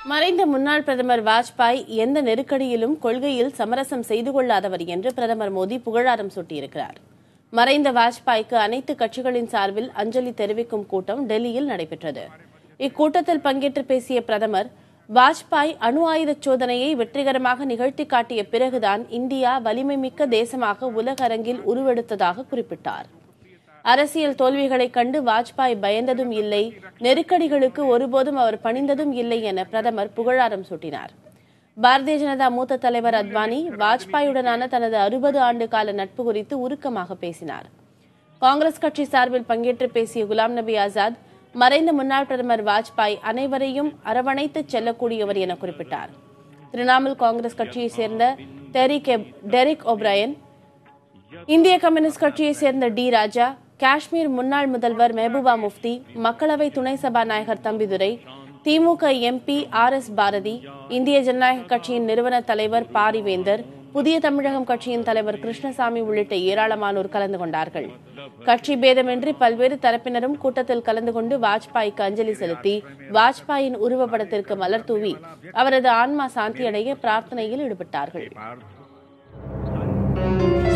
மறைந்த முன்னாள் பிரதமர் வாஜ்பாய் எந்த நெருக்கடியிலும் கொள்கையில் சமரசம் செய்து கொள்ளாதவர் என்று பிரதமர் மோடி புகழாரம் சூட்டியிருக்கிறார் மறைந்த வாஜ்பாய்க்கு அனைத்து கட்சிகளின் சார்பில் அஞ்சலி தெரிவிக்கும் கூட்டம் டெல்லியில் நடைபெற்றது இக்கூட்டத்தில் பங்கேற்று பேசிய பிரதமர் வாஜ்பாய் அணு ஆயுத சோதனையை வெற்றிகரமாக நிகழ்த்தி காட்டிய பிறகுதான் இந்தியா வலிமை மிக்க தேசமாக உலக அரங்கில் உருவெடுத்ததாக குறிப்பிட்டார் அரசியல் தோல்விகளைக் கண்டு வாஜ்பாய் பயந்ததும் இல்லை நெருக்கடிகளுக்கு ஒருபோதும் அவர் பணிந்ததும் இல்லை என பிரதமர் புகழாரம் சூட்டினார் பாரதிய ஜனதா மூத்த தலைவர் அத்வானி வாஜ்பாயுடனான தனது அறுபது ஆண்டு கால நட்பு குறித்து உருக்கமாக பேசினார் காங்கிரஸ் கட்சி சார்பில் பங்கேற்று பேசிய குலாம் நபி ஆசாத் மறைந்த முன்னாள் பிரதமர் வாஜ்பாய் அனைவரையும் அரவணைத்து செல்லக்கூடியவர் என குறிப்பிட்டார் திரிணாமுல் காங்கிரஸ் கட்சியைச் சேர்ந்த டெரிக் எப்- டெரிக் ஒப்ரையன் இந்திய கம்யூனிஸ்ட் கட்சியைச் சேர்ந்த டி ராஜா காஷ்மீர் முன்னாள் முதல்வர் மெஹபூபா முஃப்தி மக்களவை துணை சபாநாயகர் தம்பிதுரை திமுக எம்பி ஆர் எஸ் பாரதி இந்திய ஜனநாயக கட்சியின் நிறுவன தலைவர் பாரிவேந்தர் புதிய தமிழகம் கட்சியின் தலைவர் கிருஷ்ணசாமி உள்ளிட்ட ஏராளமானோர் கலந்து கொண்டார்கள் கட்சி பேதமின்றி பல்வேறு தரப்பினரும் கூட்டத்தில் கலந்து கொண்டு வாஜ்பாய்க்கு அஞ்சலி செலுத்தி வாஜ்பாயின் உருவப்படத்திற்கு மலர் தூவி அவரது ஆன்மா சாந்தியடைய பிரார்த்தனையில் ஈடுபட்டார்கள்